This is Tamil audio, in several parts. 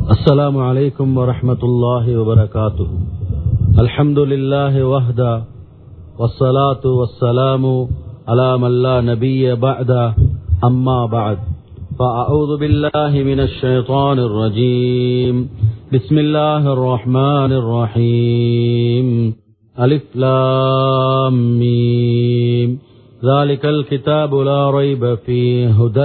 السلام عليكم ورحمة الله وبركاته الحمد لله وحده والصلاة والسلام على من لا نبي بعد أما بعد فأعوذ بالله من الشيطان الرجيم بسم الله الرحمن الرحيم ألف لام ميم ذلك الكتاب لا ريب فيه هدى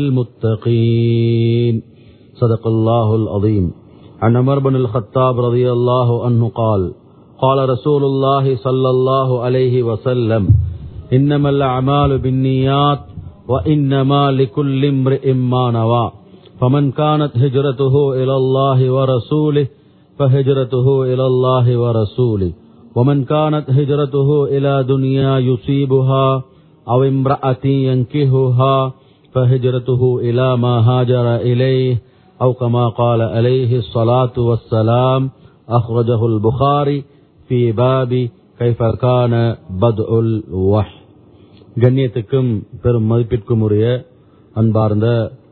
للمتقين صدق الله العظيم عن عمر بن الخطاب رضي الله عنه قال قال رسول الله صلى الله عليه وسلم إنما الأعمال بالنيات وإنما لكل امرئ ما نوى فمن كانت هجرته إلى الله ورسوله فهجرته إلى الله ورسوله ومن كانت هجرته إلى دنيا يصيبها أو امرأة ينكهها فهجرته إلى ما هاجر إليه أو كما قال عليه الصلاة والسلام أخرجه البخاري في باب كيف كان بدء الوحي கண்ணியத்துக்கும் பெரும் மதிப்பிற்கும் உரிய அன்பார்ந்த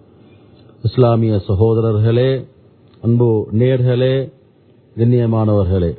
இஸ்லாமிய சகோதரர்களே அன்பு நேர்களே கண்ணியமானவர்களே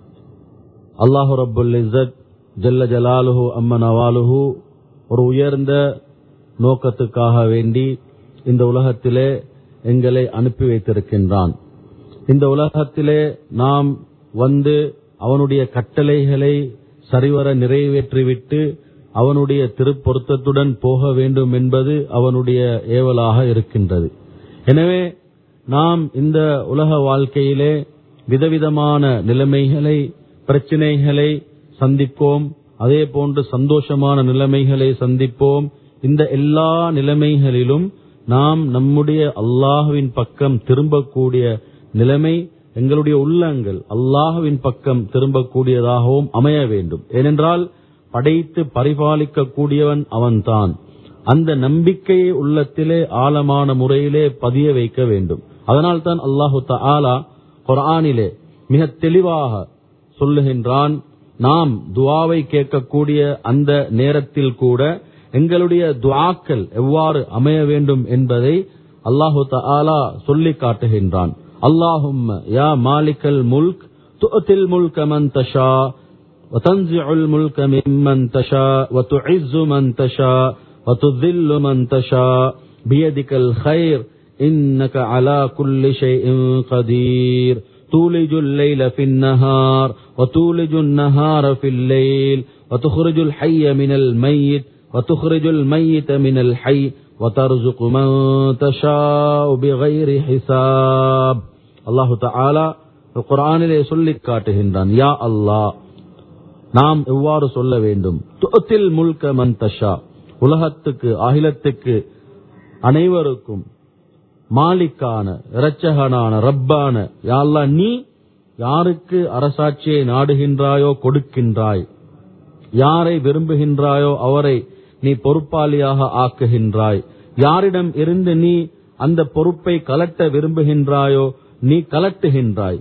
அல்லாஹு ரப்புல் இஸ்ஸத் ஜல்ல ஜலாலுஹு அம்ம நவாலுஹு ஒரு உயர்ந்த நோக்கத்துக்காக வேண்டி இந்த உலகத்திலே எங்களை அனுப்பி வைத்திருக்கின்றான் இந்த உலகத்திலே நாம் வந்து அவனுடைய கட்டளைகளை சரிவர நிறைவேற்றிவிட்டு அவனுடைய திருப்பொருத்தத்துடன் போக வேண்டும் என்பது அவனுடைய ஏவலாக இருக்கின்றது எனவே நாம் இந்த உலக வாழ்க்கையிலே விதவிதமான நிலைமைகளை பிரச்சினைகளை சந்திப்போம் அதே போன்று சந்தோஷமான நிலைமைகளை சந்திப்போம் இந்த எல்லா நிலைமைகளிலும் நாம் நம்முடைய அல்லாஹுவின் பக்கம் திரும்பக்கூடிய நிலைமை எங்களுடைய உள்ளங்கள் அல்லாஹுவின் பக்கம் திரும்பக்கூடியதாகவும் அமைய வேண்டும் ஏனென்றால் படைத்து பரிபாலிக்க கூடியவன் அவன்தான் அந்த நம்பிக்கையை உள்ளத்திலே ஆழமான முறையிலே பதிய வைக்க வேண்டும் அதனால் தான் அல்லாஹு தாலா குரானிலே மிக தெளிவாக சொல்லுகின்றான் நாம் துவாவை கேட்கக்கூடிய அந்த நேரத்தில் கூட எங்களுடைய துவாக்கள் எவ்வாறு அமைய வேண்டும் என்பதை அல்லாஹு தாலா சொல்லி காட்டுகின்றான் அல்லாஹும் யா மாலிக்கல் முல்க் துஅத்தில் முல்க மன் தஷா وتنزع الملك ممن تشاء وتعز من تشاء وتذل من تشاء بيدك الخير إنك على كل شيء قدير تولج الليل في النهار وتولج النهار في الليل وتخرج الحي من الميت وتخرج الميت من الحي وترزق من تشاء بغير حساب الله تعالى القرآن சொல்லிக் காட்டுகின்றான் யா அல்லாஹ் நாம் எவ்வாறு சொல்ல வேண்டும் துத்தில் முல்க மந்தஷா உலகத்துக்கு அகிலத்துக்கு அனைவருக்கும் மாலிக்கான இரட்சகனான ரப்பான யாழ்லா நீ யாருக்கு அரசாட்சியை நாடுகின்றாயோ கொடுக்கின்றாய் யாரை விரும்புகின்றாயோ அவரை நீ பொறுப்பாளியாக ஆக்குகின்றாய் யாரிடம் இருந்து நீ அந்த பொறுப்பை கலட்ட விரும்புகின்றாயோ நீ கலட்டுகின்றாய்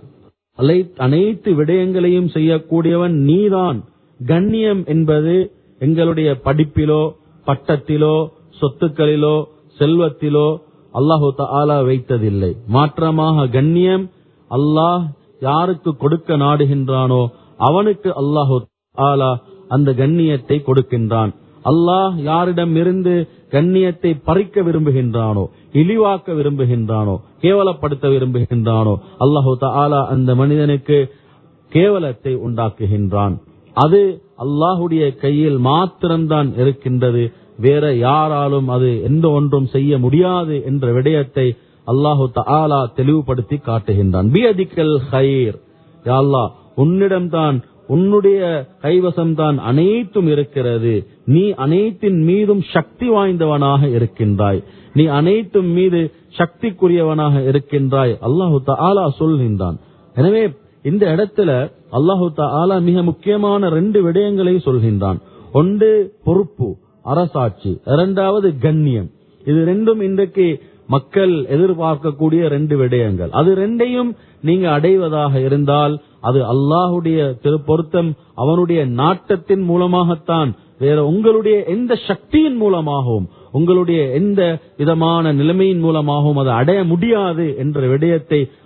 அனைத்து விடயங்களையும் செய்யக்கூடியவன் நீதான் கண்ணியம் என்பது எங்களுடைய படிப்பிலோ பட்டத்திலோ சொத்துக்களிலோ செல்வத்திலோ அல்லாஹு தாலா வைத்ததில்லை மாற்றமாக கண்ணியம் அல்லாஹ் யாருக்கு கொடுக்க நாடுகின்றானோ அவனுக்கு அல்லாஹு ஆலா அந்த கண்ணியத்தை கொடுக்கின்றான் அல்லாஹ் யாரிடம் இருந்து கண்ணியத்தை பறிக்க விரும்புகின்றானோ இழிவாக்க விரும்புகின்றானோ கேவலப்படுத்த விரும்புகின்றானோ அல்லாஹு தாலா அந்த மனிதனுக்கு கேவலத்தை உண்டாக்குகின்றான் அது அல்லாஹுடைய கையில் மாத்திரம்தான் இருக்கின்றது வேற யாராலும் அது எந்த ஒன்றும் செய்ய முடியாது என்ற விடயத்தை அல்லாஹு தாலா தெளிவுபடுத்தி காட்டுகின்றான் பியதிக்கல் ஹைர் யாழ்லா உன்னிடம்தான் உன்னுடைய கைவசம்தான் அனைத்தும் இருக்கிறது நீ அனைத்தின் மீதும் சக்தி வாய்ந்தவனாக இருக்கின்றாய் நீ அனைத்தும் மீது சக்திக்குரியவனாக இருக்கின்றாய் அல்லாஹு தாலா சொல்கின்றான் எனவே இந்த இடத்துல அல்லாஹு தாலா மிக முக்கியமான ரெண்டு விடயங்களை சொல்கின்றான் ஒன்று பொறுப்பு அரசாட்சி இரண்டாவது கண்ணியம் இது ரெண்டும் இன்றைக்கு மக்கள் எதிர்பார்க்கக்கூடிய ரெண்டு விடயங்கள் அது ரெண்டையும் நீங்க அடைவதாக இருந்தால் அது அல்லாஹுடைய திருப்பொருத்தம் அவனுடைய நாட்டத்தின் மூலமாகத்தான் வேற உங்களுடைய எந்த சக்தியின் மூலமாகவும் உங்களுடைய எந்த விதமான நிலைமையின் மூலமாகவும் அதை அடைய முடியாது என்ற விடயத்தை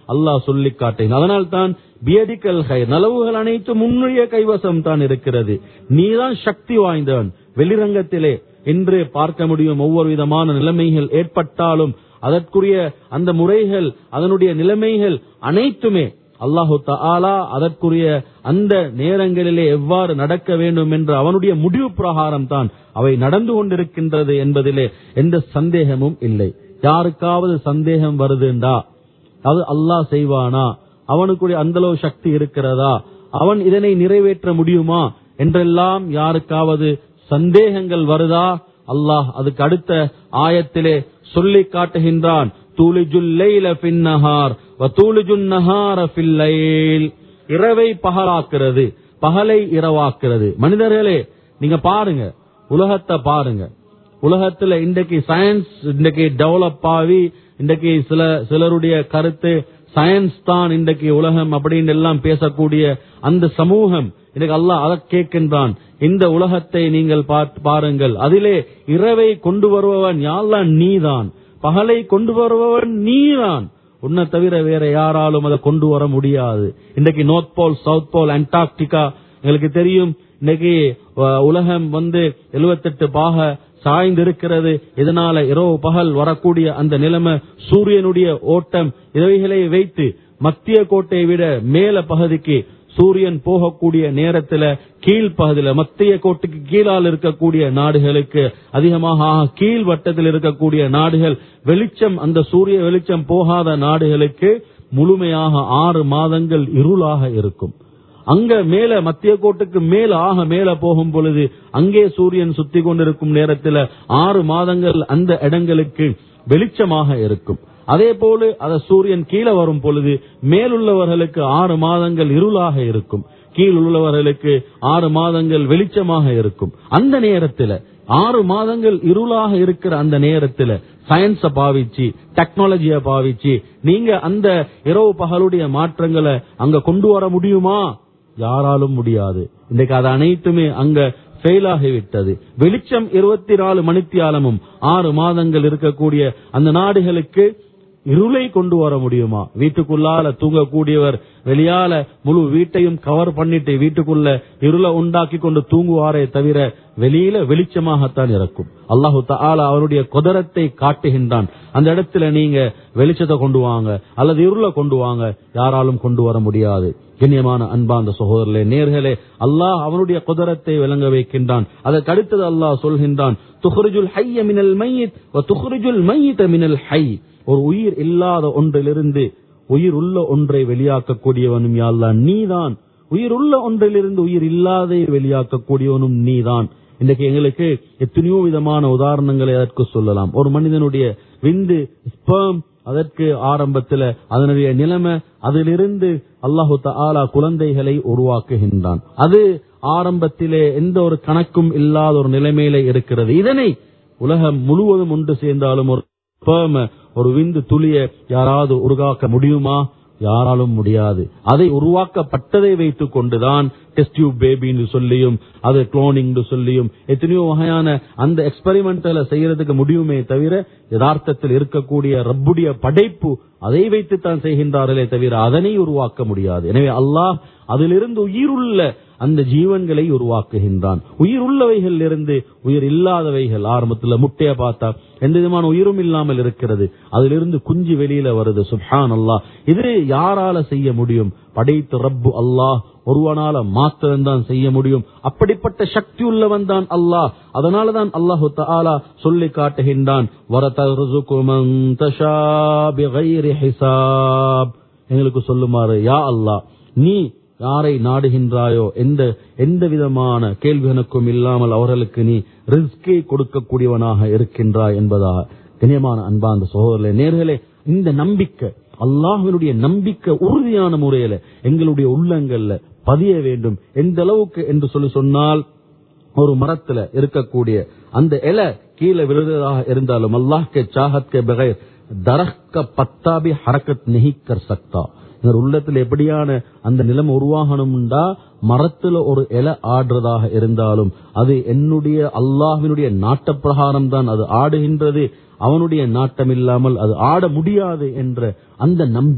அல்லாஹ் சொல்லி காட்டேன் அதனால் தான் பியதிக்கல் கை நலவுகள் அனைத்தும் உன்னுடைய கைவசம் தான் இருக்கிறது நீதான் சக்தி வாய்ந்தவன் வெளிரங்கத்திலே இன்று பார்க்க முடியும் ஒவ்வொரு விதமான நிலைமைகள் ஏற்பட்டாலும் அதற்குரிய அந்த முறைகள் அதனுடைய நிலைமைகள் அனைத்துமே அல்லாஹு தஆலா அதற்குரிய அந்த நேரங்களிலே எவ்வாறு நடக்க வேண்டும் என்ற அவனுடைய முடிவு பிரகாரம் தான் அவை நடந்து கொண்டிருக்கின்றது என்பதிலே எந்த சந்தேகமும் இல்லை யாருக்காவது சந்தேகம் வருதுண்டா அது அல்லாஹ் செய்வானா அவனுக்குரிய அந்த அளவு சக்தி இருக்கிறதா அவன் இதனை நிறைவேற்ற முடியுமா என்றெல்லாம் யாருக்காவது சந்தேகங்கள் வருதா அல்லாஹ் அதுக்கு அடுத்த ஆயத்திலே சொல்லி காட்டுகின்றான் தூளிஜுல் லைல ஃபின் நஹார் வ தூளிஜுன் நஹார ஃபில் லைல் இரவை பகலாக்குறது பகலை இரவாக்குறது மனிதர்களே நீங்க பாருங்க உலகத்தை பாருங்க உலகத்துல இன்றைக்கு சயின்ஸ் இன்றைக்கு டெவலப் ஆகி இன்றைக்கு சில சிலருடைய கருத்து சயின்ஸ் தான் இன்றைக்கு உலகம் அப்படின்னு எல்லாம் பேசக்கூடிய அந்த சமூகம் இன்னைக்கு அல்லாஹ் அதை கேட்கின்றான் இந்த உலகத்தை நீங்கள் பார்த்து பாருங்கள் அதிலே இரவை கொண்டு வருபவன் யாழ்லாம் நீதான் பகலை கொண்டு வருபவன் நீதான் உன்னை தவிர வேற யாராலும் அதை கொண்டு வர முடியாது இன்றைக்கு north pole south pole Antarctica எங்களுக்கு தெரியும் இன்னைக்கு அஹ், உலகம் வந்து 78 பாக சாய்ந்து இருக்கிறது இதனால இரவு பகல் வரக்கூடிய அந்த நிலைமை சூரியனுடைய ஓட்டம் இவைகளை வைத்து மத்திய கோட்டை விட மேல பகுதிக்கு சூரியன் போகக்கூடிய நேரத்துல கீழ்ப்பகுதியில மத்திய கோட்டுக்கு கீழால் இருக்கக்கூடிய நாடுகளுக்கு அதிகமாக ஆக, கீழ் வட்டத்தில் இருக்கக்கூடிய நாடுகள் வெளிச்சம் அந்த சூரிய வெளிச்சம் போகாத நாடுகளுக்கு முழுமையாக ஆறு மாதங்கள் இருளாக இருக்கும் அங்க மேல மத்திய கோட்டுக்கு மேல ஆக மேல போகும் பொழுது அங்கே சூரியன் சுத்தி கொண்டிருக்கும் நேரத்தில் ஆறு மாதங்கள் அந்த இடங்களுக்கு வெளிச்சமாக இருக்கும் அதே போல அத சூரியன் கீழே வரும் பொழுது மேலுள்ளவர்களுக்கு ஆறு மாதங்கள் இருளாக இருக்கும் கீழ் உள்ளவர்களுக்கு ஆறு மாதங்கள் வெளிச்சமாக இருக்கும் அந்த நேரத்தில் ஆறு மாதங்கள் இருளாக இருக்கிற அந்த நேரத்தில் சயின்ஸ பாவிச்சு டெக்னாலஜிய பாவிச்சு நீங்க அந்த இரவு பகலுடைய மாற்றங்களை அங்க கொண்டு வர முடியுமா யாராலும் முடியாது இன்றைக்கு அது அனைத்துமே அங்க ஃபெயில் ஆகிவிட்டது வெளிச்சம் இருபத்தி நாலு மணித்தியாலமும் ஆறு மாதங்கள் இருக்கக்கூடிய அந்த நாடுகளுக்கு இருளை கொண்டு வர முடியுமா வீட்டுக்குள்ளால தூங்கக்கூடியவர் வெளியால முழு வீட்டையும் கவர் பண்ணிட்டு வீட்டுக்குள்ள இருளை உண்டாக்கி கொண்டு தூங்குவாரே தவிர வெளியில வெளிச்சமாகத்தான் இருக்கும் அல்லாஹு தஆலா அவருடைய குதரத்தை காட்டுகின்றான் அந்த இடத்துல நீங்க வெளிச்சத்தை கொண்டு வாங்க அல்லது இருளை கொண்டு வாங்க யாராலும் கொண்டு வர முடியாது கண்ணியமான அன்பாந்த சகோதரர்களே நேர்களே அல்லாஹ் அவனுடைய குதரத்தை விளங்க வைக்கின்றான் அதற்கு அடுத்தது அல்லாஹ் சொல்கின்றான் துஹ்ரிஜுல் ஹய்ய மினல் மையித் வ துஹ்ரிஜுல் மையித மினல் ஹய் ஒரு உயிர் இல்லாத ஒன்றிலிருந்து உயிர் உள்ள ஒன்றை வெளியாக்கக்கூடியவனும் யாழ்லா நீதான் உயிர் உள்ள ஒன்றிலிருந்து உயிர் இல்லாதை வெளியாக்கக்கூடியவனும் நீதான் இன்றைக்கு எங்களுக்கு எத்தனையோ விதமான உதாரணங்களை அதற்கு சொல்லலாம் ஒரு மனிதனுடைய விந்து ஸ்பெர்ம் அதற்கு ஆரம்பத்துல அதனுடைய நிலைமை அதிலிருந்து அல்லாஹு தஆலா குழந்தைகளை உருவாக்குகின்றான் அது ஆரம்பத்திலே எந்த ஒரு கணக்கும் இல்லாத ஒரு நிலைமையில இருக்கிறது இதனை உலகம் முழுவதும் ஒன்று சேர்ந்தாலும் ஒரு sperm, ஒரு விந்து துளிய யாராவது உருவாக்க முடியுமா யாராலும் முடியாது அதை உருவாக்கப்பட்டதை வைத்துக் கொண்டுதான் டெஸ்ட் டியூப் பேபின்னு சொல்லியும் அது குளோனிங் சொல்லியும் எத்தனையோ வகையான அந்த எக்ஸ்பெரிமெண்டல செய்யறதுக்கு முடியுமே தவிர யதார்த்தத்தில் இருக்கக்கூடிய ரப்புடைய படைப்பு அதை வைத்துத்தான் செய்கின்றார்களே தவிர அதனை உருவாக்க முடியாது எனவே அல்லாஹ் அதிலிருந்து உயிருள்ள அந்த ஜீவன்களை உருவாக்குகின்றான் உயிர் உள்ளவைகள் இருந்து உயிர் இல்லாதவைகள் ஆரம்பத்துல முட்டைய பார்த்தா எந்த விதமான உயிரும் இல்லாமல் இருக்கிறது அதிலிருந்து குஞ்சு வெளியில வருது சுப்ஹான் அல்லாஹ் இது யாரால செய்ய முடியும் படைத்த ரப்பு அல்லாஹ் ஒருவனால மாத்திரம்தான் செய்ய முடியும் அப்படிப்பட்ட சக்தி உள்ளவன் தான் அல்லாஹ் அதனாலதான் அல்லாஹு தஆலா சொல்லி காட்டுகின்றான் வரதர்சுகு மன் தஷா பிகைரி ஹிசாப் எங்களுக்கு சொல்லுமாறு யா அல்லாஹ் நீ யாரை நாடுகின்றாயோ எந்த எந்த விதமான கேள்விகளுக்கும் இல்லாமல் அவர்களுக்கு நீ ரிஸ்கை கொடுக்கக்கூடியவனாக இருக்கின்றாய் என்பதாக கண்ணியமான அன்பாந்த சகோதரர்களே நேர்களே இந்த நம்பிக்கை அல்லாஹ்வினுடைய நம்பிக்கை உறுதியான முறையில எங்களுடைய உள்ளங்கள்ல பதிய வேண்டும் எந்த அளவுக்கு என்று சொல்லி சொன்னால் ஒரு மரத்துல இருக்கக்கூடிய அந்த இலை கீழே விழுறதாக இருந்தாலும் அல்லாஹ் கே சாஹத் கே பகைர் தரஹ் का पत्ता भी हरकत नहीं कर सकता இந்த உள்ளத்துல எப்படியான அந்த நிலம் உருவாகணும்டா மரத்துல ஒரு இலை ஆடுறதாக இருந்தாலும் அது என்னுடைய அல்லாஹ்வினுடைய நாட்ட பிரகாரம் தான் அது ஆடுகின்றது அவனுடைய நாட்டம் இல்லாமல் அது ஆட முடியாது என்ற அந்த நம்பிக்கை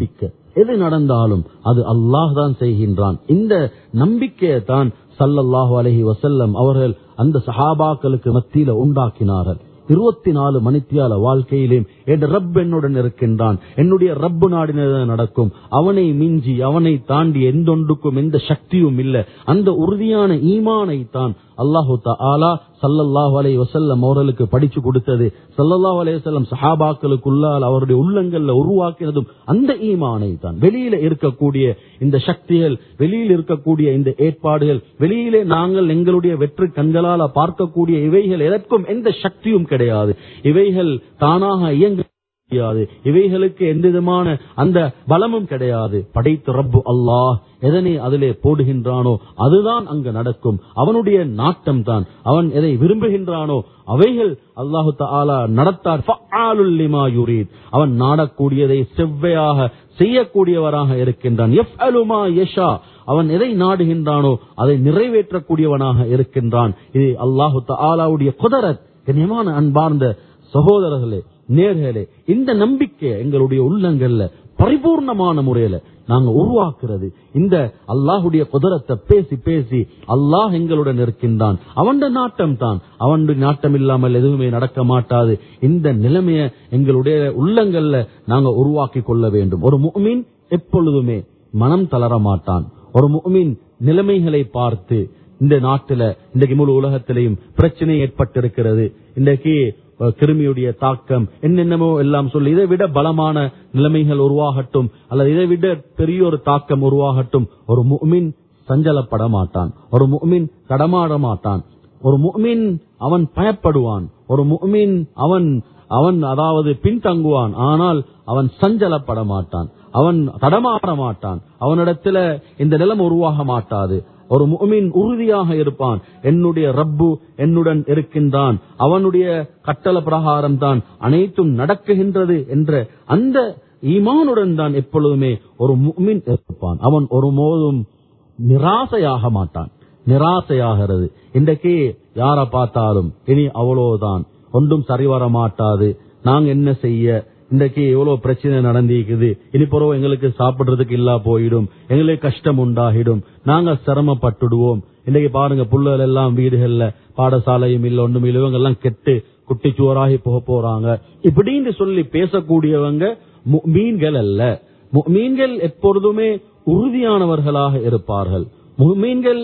எது நடந்தாலும் அது அல்லாஹ் தான் செய்கின்றான் இந்த நம்பிக்கையை தான் சல்லல்லாஹு அலைஹி வசல்லம் அவர்கள் அந்த சஹாபாக்களுக்கு மத்தியில உண்டாக்கினார்கள் இருபத்தி நாலு மணித்தியால வாழ்க்கையிலும் என் ரப் என்னுடன் இருக்கின்றான் என்னுடைய ரப்பு நாடினது நடக்கும் அவனை மிஞ்சி அவனை தாண்டி எந்தொன்றுக்கும் எந்த சக்தியும் இல்லை அந்த உறுதியான ஈமானை தான் அல்லாஹு தாலா சல்லல்லாஹு அலை வசல்லம் அவர்களுக்கு படிச்சு கொடுத்தது சல்லல்லாஹு அலைஹி வஸல்லம் சஹாபாக்களுக்குள்ளால் அவருடைய உள்ளங்கள்ல உருவாக்கினதும் அந்த ஈமானை தான் வெளியில இருக்கக்கூடிய இந்த சக்திகள் வெளியில் இருக்கக்கூடிய இந்த ஏற்பாடுகள் வெளியிலே நாங்கள் எங்களுடைய வெற்று கண்களால பார்க்கக்கூடிய இவைகள் எதற்கும் எந்த சக்தியும் கிடையாது இவைகள் தானாக இயங்க முடியாது இவைகளுக்கு எந்த விதமான அந்த பலமும் கிடையாது படைத்த ரப்பு அல்லாஹ் எதனை அதிலே போடுகின்றானோ அதுதான் அங்கு நடக்கும் அவனுடைய நாட்டம் தான் அவன் எதை விரும்புகின்றானோ அவைகள் அல்லாஹு தாலா நடத்தார் ஃபஆலுல் லிமா யுரீத் அவன் நாடக்கூடியதை செவ்வையாக செய்யக்கூடியவராக இருக்கின்றான் எஃப்அலு மா யஷா அவன் எதை நாடுகின்றானோ அதை நிறைவேற்றக்கூடியவனாக இருக்கின்றான் இது அல்லாஹு தாலாவுடைய குதரத் கண்ணியமான அன்பார்ந்த சகோதரர்களே நேர்களே இந்த நம்பிக்கை எங்களுடைய உள்ளங்கள்ல பரிபூர்ணமான முறையில நாங்க உருவாக்குறது இந்த அல்லாஹுடைய குதிரத்தை பேசி பேசி அல்லாஹ் எங்களுடன் இருக்கின்றான் அவன் நாட்டம் தான் அவன் நாட்டம் இல்லாமல் எதுவுமே நடக்க மாட்டாது இந்த நிலைமைய எங்களுடைய உள்ளங்கள்ல நாங்க உருவாக்கி கொள்ள வேண்டும் ஒரு முஃமின் எப்பொழுதுமே மனம் தளர மாட்டான் ஒரு முஃமின் நிலைமைகளை பார்த்து இந்த நாட்டுல இன்றைக்கு முழு உலகத்திலையும் பிரச்சனை ஏற்பட்டிருக்கிறது இன்றைக்கு அஹ், கிருமியுடைய தாக்கம் என்னென்னமோ எல்லாம் சொல்லி இதை விட பலமான நிலைமைகள் உருவாகட்டும் அல்லது இதை விட பெரிய ஒரு தாக்கம் உருவாகட்டும் ஒரு முஃமின் சஞ்சலப்பட மாட்டான் ஒரு முஃமின் தடமாட மாட்டான் ஒரு முஃமின் அவன் பயப்படுவான் ஒரு முஃமின் அவன் அவன் அதாவது பின்தங்குவான் ஆனால் அவன் சஞ்சலப்பட மாட்டான் அவன் தடமாற மாட்டான் அவனிடத்துல இந்த நிலம் உருவாக மாட்டாது ஒரு முஃமின் உறுதியாக இருப்பான் என்னுடைய ரப்பு என்னுடன் இருக்கின்றான் அவனுடைய கட்டளை பிரகாரம் தான் அனைத்தும் நடக்குகின்றது என்ற அந்த ஈமானுடன் தான் எப்பொழுதுமே ஒரு முஃமின் இருப்பான் அவன் ஒரு போதும் நிராசையாக மாட்டான் நிராசையாகிறது இன்றைக்கு யார பார்த்தாலும் இனி அவ்வளவுதான் ஒன்றும் சரிவர மாட்டாது நாங்க என்ன செய்ய இன்றைக்கு எவ்வளவு பிரச்சனை நடந்திருக்குது இனி பிறகு எங்களுக்கு சாப்பிடுறதுக்கு இல்லா போயிடும் எங்களுக்கு கஷ்டம் உண்டாகிடும் நாங்க சிரமப்பட்டுடுவோம் இன்னைக்கு பாருங்க புள்ளல் எல்லாம் வீடுகள்ல பாடசாலையும் இல்ல ஒண்ணும் இல்ல இவங்க எல்லாம் கெட்டு குட்டிச்சுவராகி போக போறாங்க இப்படின்னு சொல்லி பேசக்கூடியவங்க மீன்கள் அல்ல மீன்கள் எப்பொழுதுமே உறுதியானவர்களாக இருப்பார்கள் மீன்கள்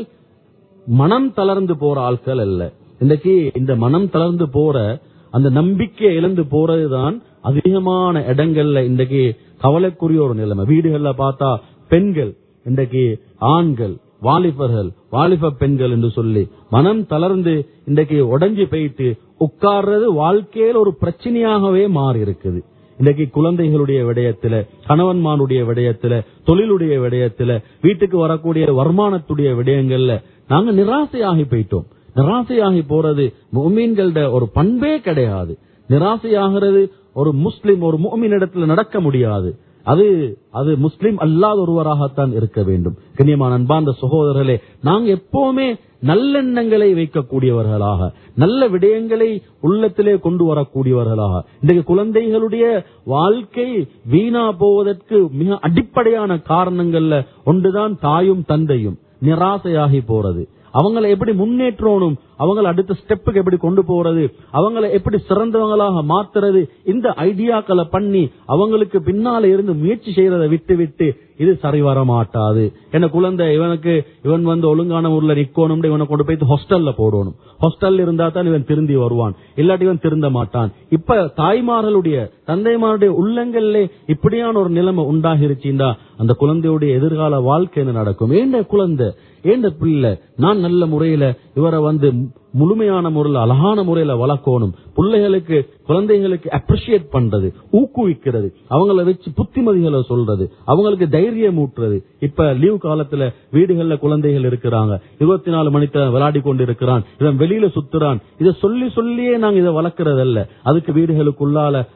மனம் தளர்ந்து போற ஆட்கள் அல்ல இன்றைக்கு இந்த மனம் தளர்ந்து போற அந்த நம்பிக்கை இழந்து போறதுதான் அதிகமான இடங்கள்ல இன்றைக்கு கவலைக்குரிய ஒரு நிலைமை வீடுகள்ல பார்த்தா பெண்கள் இன்றைக்கு ஆண்கள் வாலிபர்கள் வாலிப பெண்கள் என்று சொல்லி மனம் தளர்ந்து இன்றைக்கு உடைஞ்சு போயிட்டு உட்கார்றது வாழ்க்கையில் ஒரு பிரச்சனையாகவே மாறி இருக்குது இன்றைக்கு குழந்தைகளுடைய விடயத்துல கணவன்மாருடைய விடயத்துல தொழிலுடைய விடயத்துல வீட்டுக்கு வரக்கூடிய வருமானத்துடைய விடயங்கள்ல நாங்க நிராசையாகி போயிட்டோம் நிராசையாகி போறது முமீன்களோட ஒரு பண்பே கிடையாது நிராசையாகிறது ஒரு முஸ்லிம் ஒரு முமின் இடத்துல நடக்க முடியாது அது அது முஸ்லிம் அல்லாத ஒருவராகத்தான் இருக்க வேண்டும் கண்ணியமான அன்பார்ந்த சகோதரர்களே நாங்க எப்பவுமே நல்லெண்ணங்களை வைக்கக்கூடியவர்களாக நல்ல விடயங்களை உள்ளத்திலே கொண்டு வரக்கூடியவர்களாக இன்றைக்கு குழந்தைகளுடைய வாழ்க்கை வீணா போவதற்கு மிக அடிப்படையான காரணங்கள்ல ஒன்றுதான் தாயும் தந்தையும் நிராசையாகி போறது அவங்களை எப்படி முன்னேற்றணும் அவங்களை அடுத்த ஸ்டெப்புக்கு எப்படி கொண்டு போறது அவங்களை எப்படி சிறந்தவங்களாக மாத்துறது இந்த ஐடியாக்களை பண்ணி அவங்களுக்கு பின்னால இருந்து முயற்சி செய்யறதை விட்டு விட்டு இது சரி வர மாட்டாது என்ன குழந்தை இவனுக்கு இவன் வந்து ஒழுங்கான ஊர்ல நிக்கணும் இவனை கொண்டு போய் ஹாஸ்டல்ல போடணும் ஹாஸ்டல்ல இருந்தா தான் இவன் திருந்தி வருவான் இல்லாட்டி இவன் திருந்த மாட்டான் இப்ப தாய்மார்களுடைய தந்தைமாருடைய உள்ளங்கள்ல இப்படியான ஒரு நிலைமை உண்டாகிருச்சுண்டா அந்த குழந்தையுடைய எதிர்கால வாழ்க்கை என்ன நடக்கும் ஏண்ட குழந்தை ஏண்ட பிள்ளை நான் நல்ல முறையில இவரை வந்து முழுமையான முறையில் அழகான முறையில வளர்க்கணும் பிள்ளைகளுக்கு குழந்தைகளுக்கு அப்ரிஷியேட் பண்றது ஊக்குவிக்கிறது அவங்கள வச்சு புத்திமதிகளை சொல்றது அவங்களுக்கு தைரியம் ஊட்டுறது இப்ப லீவ் காலத்துல வீடுகள்ல குழந்தைகள் இருக்கிறாங்க இருபத்தி நாலு மணி விளையாடி கொண்டு இருக்கிறான் இவன் வெளியில சுத்துறான் இதை சொல்லி சொல்லியே நாங்க இதை வளர்க்கறதல்ல அதுக்கு வீடுகளுக்குள்ளால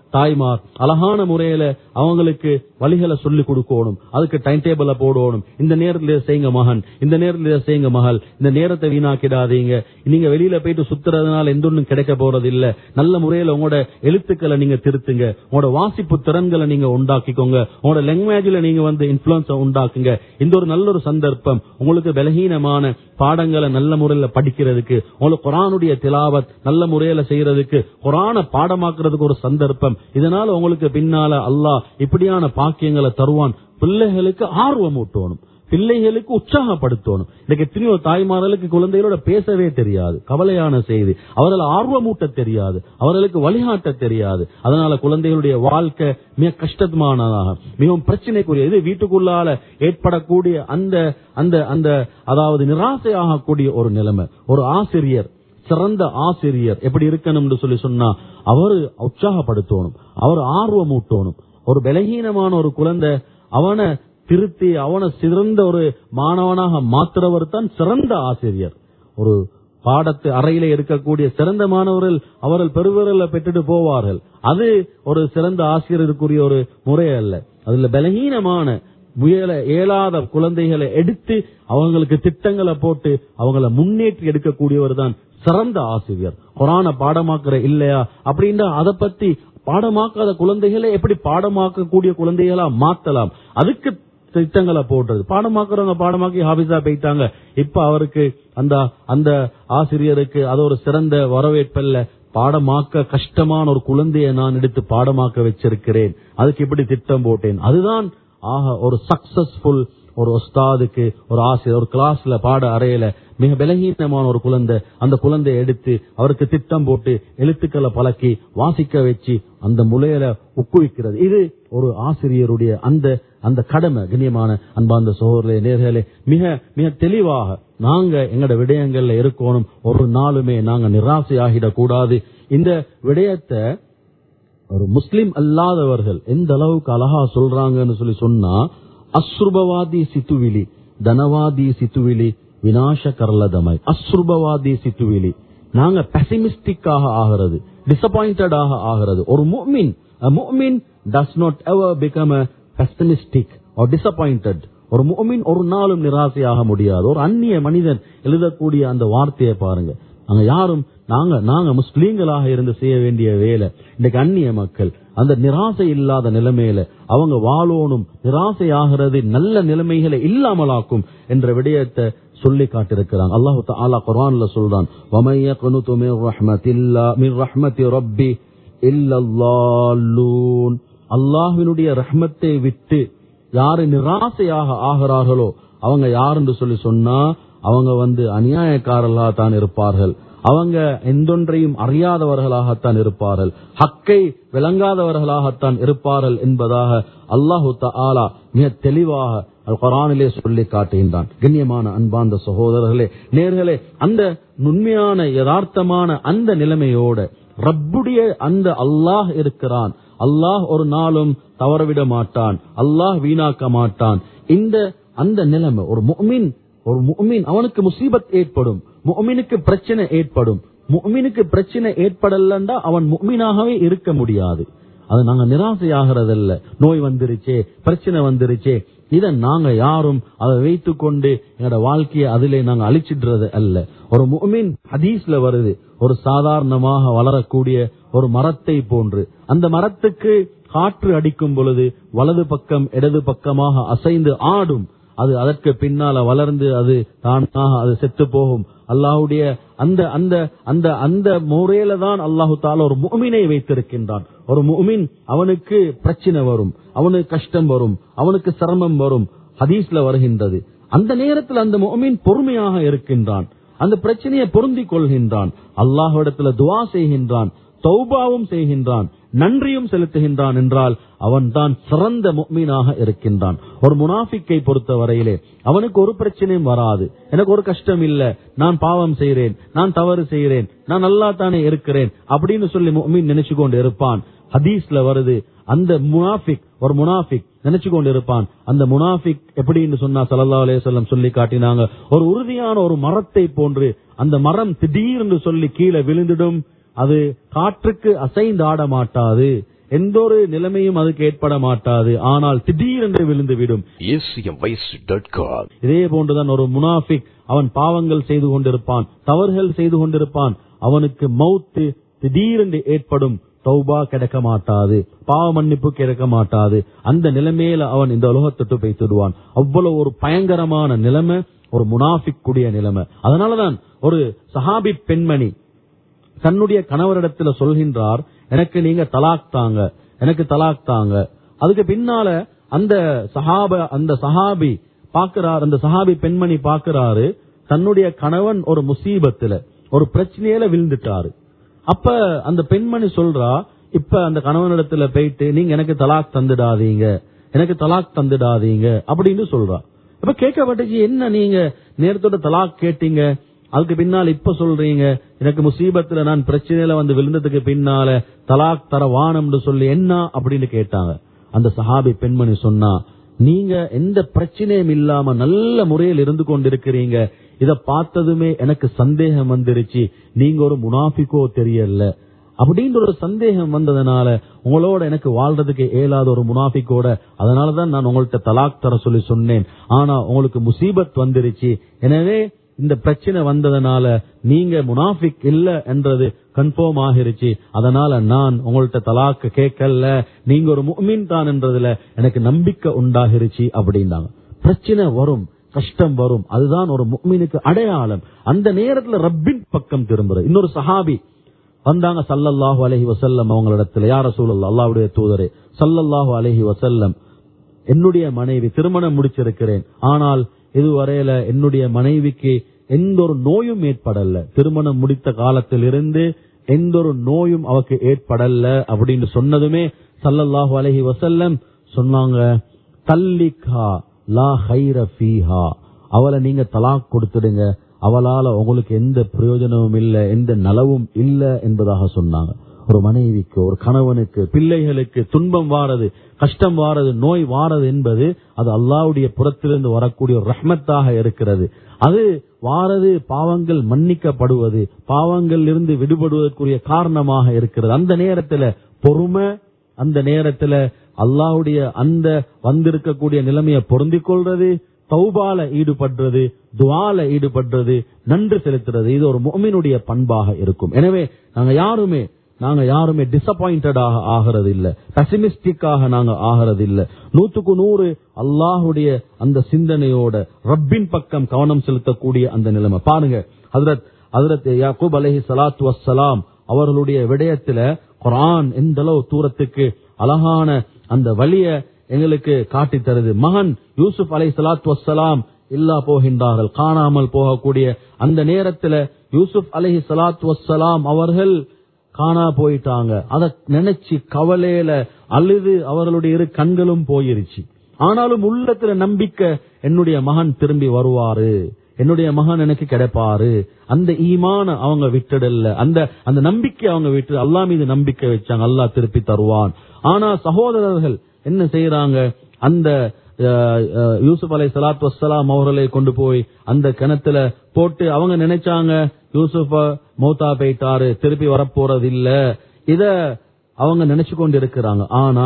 தாய்மார் அழகான முறையில அவங்களுக்கு வழிகளை சொல்லி கொடுக்கணும் அதுக்கு டைம் டேபிள போடணும் இந்த நேரத்துல இதை செய்யுங்க மகன் இந்த நேரத்துல இதை செய்யுங்க மகள் இந்த நேரத்தை வீணாக்கிடாதீங்க நீங்க வெளியில போயிட்டு சுத்துறதுனால எந்த ஒண்ணும் கிடைக்க போறது இல்ல நல்ல முறையில உங்களோட எழுத்துக்களை நீங்க திருத்துங்க உங்களோட வாசிப்பு திறன்களை நீங்க உண்டாக்கிக்கோங்க உங்களோட லாங்குவேஜ்ல நீங்க வந்து இன்ஃபுளுன்ஸ் உண்டாக்குங்க இந்த ஒரு நல்ல ஒரு சந்தர்ப்பம் உங்களுக்கு பலகீனமான பாடங்களை நல்ல முறையில படிக்கிறதுக்கு உங்களுக்கு குரானுடைய திலாவத் நல்ல முறையில செய்யறதுக்கு குரான பாடமாக்குறதுக்கு ஒரு சந்தர்ப்பம் இதனால உங்களுக்கு பின்னால அல்லாஹ் இப்படியான பாக்கியங்களை தருவான் பிள்ளைகளுக்கு ஆர்வம் ஊட்டணும் பிள்ளைகளுக்கு உற்சாகப்படுத்தணும் இன்னைக்கு எத்தனையோ தாய்மார்களுக்கு குழந்தைகளோட பேசவே தெரியாது கவலையான செய்தி அவர்கள் ஆர்வமூட்ட தெரியாது அவர்களுக்கு வழிகாட்ட தெரியாது அதனால குழந்தைகளுடைய வாழ்க்கை மிக கஷ்டமானதாக மிகவும் பிரச்சனைக்குரிய இது வீட்டுக்குள்ளால ஏற்படக்கூடிய அந்த அந்த அந்த அதாவது நிராசையாகக்கூடிய ஒரு நிலைமை ஒரு ஆசிரியர் சிறந்த ஆசிரியர் எப்படி இருக்கணும்னு சொல்லி சொன்னா அவர் உற்சாகப்படுத்தணும் அவர் ஆர்வம் ஊட்டணும் ஒரு பலகீனமான ஒரு குழந்தை அவனை திருத்தி அவனை சிறந்த ஒரு மாணவனாக மாத்துறவர் தான் சிறந்த ஆசிரியர் ஒரு பாடத்து அறையில இருக்கக்கூடிய சிறந்த மாணவர்கள் அவர்கள் பெருவிரல பெற்றுட்டு போவார்கள் அது ஒரு சிறந்த ஆசிரியருக்குரிய ஒரு முறை அல்ல அதுல பலகீனமான முயல இயலாத குழந்தைகளை எடுத்து அவங்களுக்கு திட்டங்களை போட்டு அவங்கள முன்னேற்றி எடுக்கக்கூடியவர் தான் சிறந்த ஆசிரியர் குரான பாடமாக்குற இல்லையா அப்படின்னா அதை பத்தி பாடமாக்காத குழந்தைகளை எப்படி பாடமாக்கக்கூடிய குழந்தைகளா மாத்தலாம் அதுக்கு திட்டங்களை போடுறது பாடமாக்குறவங்க பாடமாக்கி ஹாபிஸா போயிட்டாங்க இப்ப அவருக்கு அந்த அந்த ஆசிரியருக்கு அது ஒரு சிறந்த வரவேற்பல்ல பாடமாக்க கஷ்டமான ஒரு குழந்தையை நான் எடுத்து பாடமாக்க வச்சிருக்கிறேன் அதுக்கு இப்படி திட்டம் போட்டேன் அதுதான் ஆக ஒரு சக்சஸ்ஃபுல் ஒரு ஒஸ்தாதுக்கு ஒரு ஆசிரியர் ஒரு கிளாஸ்ல பாட அறையில மிக பலகீனமான ஒரு குழந்தை அந்த குழந்தையை எடுத்து அவருக்கு திட்டம் போட்டு எழுத்துக்களை பழக்கி வாசிக்க வச்சு அந்த முலையில உக்குவிக்கிறது இது ஒரு ஆசிரியருடைய அந்த அந்த கடமை கண்ணியமான அன்பார்ந்த சோழர்களே நேர்களே மிக மிக தெளிவாக நாங்க எங்கட விடயங்கள்ல இருக்கணும் ஒரு நாளுமே நாங்க நிராசையாகிடக் கூடாது இந்த விடயத்தை ஒரு முஸ்லிம் அல்லாதவர்கள் எந்த அளவுக்கு அழகா சொல்றாங்கன்னு சொல்லி சொன்னா அஸ்ருபவாதி சித்துவிலி தனவாதி சித்துவிலி வினாச கரலதமாய் அஸ்ருபவாதி சித்துவிலி நாங்க பெசிமிஸ்டிக்காக ஆகிறது டிசப்பாயிண்டடாக ஆகிறது ஒரு முஃமின் முஃமின் does not ever become a pessimistic or disappointed ஒரு முஃமின் ஒரு நாளும் நிராசையாக முடியாது ஒரு அந்நிய மனிதன் எழுதக்கூடிய அந்த வார்த்தையை பாருங்க நாங்க யாரும் நாங்க நாங்க முஸ்லீம்களாக இருந்து செய்ய வேண்டிய வேலை இன்னைக்கு அந்நிய மக்கள் அந்த நிராசை இல்லாத நிலைமையில அவங்க வாழோனும் நிராசையாகிறது நல்ல நிலைமைகளை இல்லாமலாக்கும் என்ற விடயத்தை சொல்லி காட்டிருக்கிறாங்க அல்லாஹு தாலா குர்ஆன்ல சொல்றான் வமைய குனுது மிர் ரஹ்மத்தில்லா மிர் ரஹ்மத்தி ரப்பி இல்லல்லாலூன் அல்லாஹ்வினுடைய ரஹ்மத்தை விட்டு யாரு நிராசையாக ஆகிறார்களோ அவங்க யாருன்னு சொல்லி சொன்னா அவங்க வந்து அநியாயக்காரர்களாக தான் இருப்பார்கள் அவங்க எந்தொன்றையும் அறியாதவர்களாகத்தான் இருப்பார்கள் ஹக்கை விளங்காதவர்களாகத்தான் இருப்பார்கள் என்பதாக அல்லாஹு தஆலா மிக தெளிவாக அல் குரானிலே சொல்லி காட்டுகின்றான் கண்ணியமான அன்பார்ந்த சகோதரர்களே நேர்களே அந்த உண்மையான யதார்த்தமான அந்த நிலைமையோட ரப்புடைய அந்த அல்லாஹ் இருக்கிறான் அல்லாஹ் ஒரு நாளும் தவறவிட மாட்டான் அல்லாஹ் வீணாக்க மாட்டான் இந்த அந்த நிலைமை ஒரு முஃமின் ஒரு முஃமின் அவனுக்கு முசீபத் ஏற்படும் முஃமினுக்கு பிரச்சனை ஏற்படும் முஃமினுக்கு பிரச்சனை ஏற்படலண்டா அவன் முஃமினாகவே இருக்க முடியாது அது நாங்க நிராசையாகிறதல்ல நோய் வந்துருச்சே பிரச்சனை வந்துருச்சே இதை நாங்க யாரும் அதை வைத்துக் கொண்டு எங்களோட வாழ்க்கையை அதிலே நாங்க அழிச்சிடுறது அல்ல ஒரு முஃமின் ஹதீஸ்ல வருது ஒரு சாதாரணமாக வளரக்கூடிய ஒரு மரத்தை போன்று அந்த மரத்துக்கு காற்று அடிக்கும் பொழுது வலது பக்கம் இடது பக்கமாக அசைந்து ஆடும் அது அதற்கு பின்னால வளர்ந்து அது தானாக அது செத்து போகும் அல்லாஹுடைய அந்த அந்த அந்த அந்த முறையில தான் அல்லாஹு தாலா ஒரு முகமினை வைத்திருக்கின்றான் ஒரு முகமின் அவனுக்கு பிரச்சனை வரும் அவனுக்கு கஷ்டம் வரும் அவனுக்கு சிரமம் வரும் ஹதீஸ்ல வருகின்றது அந்த நேரத்தில் அந்த முகமின் பொறுமையாக இருக்கின்றான் அந்த பிரச்சனையை பொருந்திக் கொள்கின்றான் அல்லாஹ்விடத்துல துவா செய்கின்றான் தௌபாவும் செய்கின்றான் நன்றியும் செலுத்துகின்றான் என்றால் அவன் தான் சிறந்த முக்மீனாக இருக்கின்றான் ஒரு முனாஃபிக்கை பொறுத்த வரையிலே அவனுக்கு ஒரு பிரச்சனையும் வராது எனக்கு ஒரு கஷ்டம் இல்ல நான் பாவம் செய்கிறேன் நான் தவறு செய்கிறேன் நான் நல்லா தானே இருக்கிறேன் அப்படின்னு சொல்லி முக்மீன் நினைச்சு கொண்டு இருப்பான் ஹதீஸ்ல வருது அந்த முனாஃபிக் ஒரு முனாஃபிக் நினைச்சு கொண்டு இருப்பான் அந்த முனாஃபிக் எப்படின்னு சொன்னா சல்லா அலையம் சொல்லி காட்டினாங்க ஒரு உறுதியான ஒரு மரத்தை போன்று அந்த மரம் திடீர்னு சொல்லி கீழே விழுந்துடும் அது காற்றுக்கு அசைந்து ஆட மாட்டாது எந்த ஒரு நிலைமையும் அதுக்கு ஏற்பட மாட்டாது ஆனால் திடீரென்று விழுந்து விடும் acmvoice.com. இதே போன்றுதான் ஒரு முனாஃபிக் அவன் பாவங்கள் செய்து கொண்டிருப்பான் தவறுகள் செய்து கொண்டிருப்பான் அவனுக்கு மௌத்து திடீரென்று ஏற்படும் தௌபா கிடைக்க மாட்டாது பாவ மன்னிப்பு கிடைக்க மாட்டாது அந்த நிலைமையில அவன் இந்த உலகத்தொட்டு பேசிடுவான் அவ்வளவு ஒரு பயங்கரமான நிலைமை ஒரு முனாஃபிக் கூடிய நிலைமை அதனாலதான் ஒரு சஹாபி பெண்மணி தன்னுடைய கணவரிடத்துல சொல்கின்றார் எனக்கு நீங்க தலாக் தாங்க எனக்கு தலாக் தாங்க அதுக்கு பின்னால அந்த சஹாப அந்த சஹாபி பாக்குறார் அந்த சஹாபி பெண்மணி பாக்குறாரு தன்னுடைய கணவன் ஒரு முசீபத்துல ஒரு பிரச்சனையில விழுந்துட்டாரு அப்ப அந்த பெண்மணி சொல்றா இப்ப அந்த கணவனிடத்துல போயிட்டு நீங்க எனக்கு தலாக் தந்துடாதீங்க எனக்கு தலாக் தந்துடாதீங்க அப்படின்னு சொல்றா இப்ப கேட்கப்பட்டுச்சு என்ன நீங்க நேரத்தோட தலாக் கேட்டீங்க அதுக்கு பின்னால இப்ப சொல்றீங்க எனக்கு முசீபத்துல நான் பிரச்சனையில வந்து விழுந்ததுக்கு பின்னால தலாக் தர வானம்னு சொல்லி என்ன அப்படின்னு கேட்டாங்க அந்த சஹாபி பெண்மணி சொன்னா நீங்க எந்த பிரச்சனையும் இல்லாம நல்ல முறையில் இருந்து கொண்டிருக்கிறீங்க இத பார்த்ததுமே எனக்கு சந்தேகம் வந்துருச்சு நீங்க ஒரு முனாஃபிக்கோ தெரியல அப்படின்ற ஒரு சந்தேகம் வந்ததுனால உங்களோட எனக்கு வாழ்றதுக்கு இயலாத ஒரு முனாஃபிக்கோட அதனாலதான் நான் உங்கள்ட்ட தலாக் தர சொல்லி சொன்னேன் ஆனா உங்களுக்கு முசீபத் வந்துருச்சு எனவே இந்த பிரச்சனை வந்ததுனால நீங்க முனாஃபிக் இல்ல என்றது கன்ஃபார்ம் ஆகிருச்சு அதனால நான் உங்கள்ட்ட தலாக்கு கேட்கல நீங்க ஒரு முஃமின் தான் என்றதுல எனக்கு நம்பிக்கை உண்டாகிருச்சு அப்படின்னாங்க பிரச்சனை வரும் கஷ்டம் வரும் அதுதான் ஒரு முஃமினுக்கு அடையாளம் அந்த நேரத்துல ரப்பின் பக்கம் திரும்புறது இன்னொரு சஹாபி வந்தாங்க சல்லல்லாஹு அலைஹி வசல்லம் அவங்களிடத்துல யார சூழல் அல்லாவுடைய தூதரே சல்லல்லாஹு அலைஹி வசல்லம் என்னுடைய மனைவி திருமணம் முடிச்சிருக்கிறேன் ஆனால் இதுவரையில என்னுடைய மனைவிக்கு எந்த ஒரு நோயும் ஏற்படல திருமணம் முடித்த காலத்திலிருந்து எந்த ஒரு நோயும் அவக்கு ஏற்படல அப்படின்னு சொன்னதுமே சல்லல்லாஹு அலைஹி வசல்லம் சொன்னாங்க தல்லிகா லா ஹைர ஃபீஹா அவளை நீங்க தலாக் கொடுத்துடுங்க அவளால உங்களுக்கு எந்த பிரயோஜனமும் இல்ல எந்த நலவும் இல்ல என்பதாக சொன்னாங்க ஒரு மனைவிக்கு ஒரு கணவனுக்கு பிள்ளைகளுக்கு துன்பம் வாரது கஷ்டம் வாரது நோய் வாரது என்பது அது அல்லாவுடைய புறத்திலிருந்து வரக்கூடிய ஒரு ரஹ்மத்தாக இருக்கிறது அது வாரது பாவங்கள் மன்னிக்கப்படுவது பாவங்கள் இருந்து விடுபடுவதற்குரிய காரணமாக இருக்கிறது அந்த நேரத்துல பொறுமை அந்த நேரத்துல அல்லாஹ்வுடைய அந்த வந்திருக்கக்கூடிய நிலைமையை பொருந்திக் கொள்றது தௌபால ஈடுபடுறது துவால ஈடுபடுறது நன்றி செலுத்துறது இது ஒரு முஃமினுடைய பண்பாக இருக்கும் எனவே நாங்க யாருமே நாங்க யாருமே டிசப்பாயிண்டடாக ஆகிறது இல்ல பெசிமிஸ்டிக்காக நாங்க ஆகிறது இல்ல நூத்துக்கு நூறு அல்லாஹுடைய அந்த சிந்தனையோட ரப்பின் பக்கம் கவனம் செலுத்தக்கூடிய அந்த நிலைமை பாருங்க ஹதரத் ஹதரத் யாக்கூப் அலைஹி ஸலாத்து வஸ்ஸலாம் அவர்களுடைய விடயத்துல குர்ஆன் எந்த அளவு தூரத்துக்கு அழகான அந்த வழிய எங்களுக்கு காட்டித் தருது மகன் யூசுப் அலை சலாத் வசலாம் இல்லா போகின்றார்கள் காணாமல் போகக்கூடிய அந்த நேரத்துல யூசுப் அலைஹி சலாத் வசலாம் அவர்கள் காணா போயிட்டாங்க அத நினைச்சு கவலையில அழுது அவர்களுடைய இரு கண்களும் போயிருச்சு ஆனாலும் உள்ளத்துல நம்பிக்கை என்னுடைய மகன் திரும்பி வருவாரு என்னுடைய மகன் எனக்கு கிடைப்பாரு அந்த ஈமான அவங்க விட்டுடல அந்த அந்த நம்பிக்கை அவங்க விட்டு அல்லா மீது நம்பிக்கை வச்சாங்க அல்லாஹ் திருப்பி தருவான் ஆனா சகோதரர்கள் என்ன செய்யறாங்க அந்த அஹ், அஹ், யூசுப் அலை சலாத்து வசலாம் அவர்களை கொண்டு போய் அந்த கிணத்துல போட்டு அவங்க நினைச்சாங்க யூசுஃப மௌத்தா போயிட்டாரு திருப்பி வரப்போறது இல்ல இத அவங்க நினைச்சு கொண்டு இருக்கிறாங்க ஆனா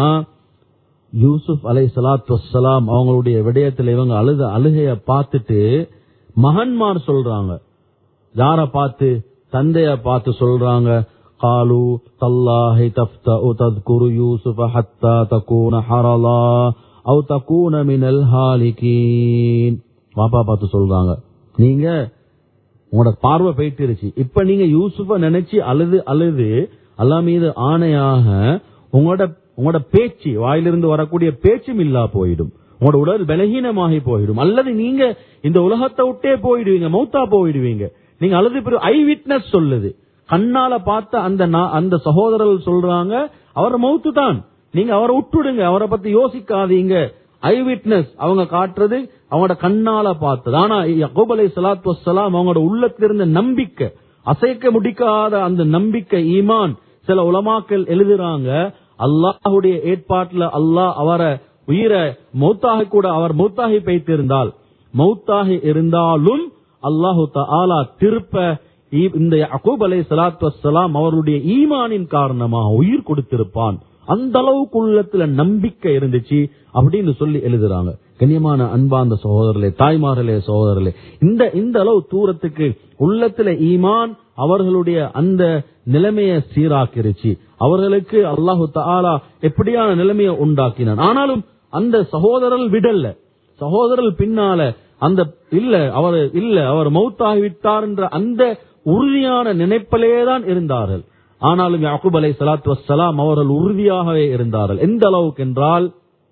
யூசுப் அலை சலாத்து வசலாம் அவங்களுடைய விடயத்துல இவங்க அழுத அழுகைய பார்த்துட்டு மகன்மார் சொல்றாங்க யார பார்த்து தந்தைய பார்த்து சொல்றாங்க காலு தல்லாஹி தஃப்தஉ தذكر யூசுஃப ஹத்தா தகூன ஹரலா அவு தகூன மினல் ஹாலிகீன் பாப்பா பார்த்து சொல்றாங்க நீங்க உங்களோட பார்வை போயிட்டுருச்சு இப்ப நீங்க யூசுஃப நினைச்சு அழுது அழுது அல்லா மீது ஆணையாக உங்களோட உங்களோட பேச்சு வாயிலிருந்து வரக்கூடிய பேச்சும் இல்லா போயிடும் உங்களோட உடல் பலகீனமாகி போயிடும் அல்லது நீங்க இந்த உலகத்தை விட்டே போயிடுவீங்க மௌத்தா போயிடுவீங்க நீங்க அழுது ஐ விட்னஸ் சொல்லுது கண்ணால பார்த்த அந்த நா- அந்த சகோதரர்கள் சொல்றாங்க அவர் மௌத்து தான் நீங்க அவரை விட்டுடுங்க அவரை பத்தி யோசிக்காதீங்க ஐ விட்னஸ் அவங்க காட்டுறது அவங்களோட கண்ணால பார்த்தது ஆனா யக்கூப் அலை சலாத்து வசலாம் அவங்களோட உள்ளத்திலிருந்த நம்பிக்கை அசைக்க முடிக்காத அந்த நம்பிக்கை ஈமான் சில உலமாக்கள் எழுதுறாங்க அல்லாஹ்வுடைய ஏற்பாட்டுல அல்லாஹ் அவரை உயிரை மௌத்தாக கூட அவர் மௌத்தாகி வைத்திருந்தால் மௌத்தாகி இருந்தாலும் அல்லாஹு தஆலா திருப்ப இ- இந்த யக்கூப் அலை சலாத்து வசலாம் அவருடைய ஈமானின் காரணமாக உயிர் கொடுத்திருப்பான் அந்த அளவுக்கு உள்ளத்துல நம்பிக்கை இருந்துச்சு அப்படின்னு சொல்லி எழுதுறாங்க கண்ணியமான அன்பாந்த சகோதரர்களே தாய்மார்களே சகோதரர்களே இந்த இந்த அளவு தூரத்துக்கு உள்ளத்துல ஈமான் அவர்களுடைய அந்த நிலைமையை சீராக்கிருச்சு அவர்களுக்கு அல்லாஹு தாலா எப்படியான நிலைமையை உண்டாக்கினான் ஆனாலும் அந்த சகோதரர்கள் விடல்ல சகோதரர்கள் பின்னால அந்த இல்ல அவர் இல்ல அவர் மௌத்தாகிவிட்டார் என்ற அந்த உறுதியான நினைப்பிலே தான் இருந்தார்கள் ஆனாலும் யாக்கூப் அலை சலாத்து வசலாம் அவர்கள் உறுதியாகவே இருந்தார்கள் எந்த அளவுக்கு என்றால்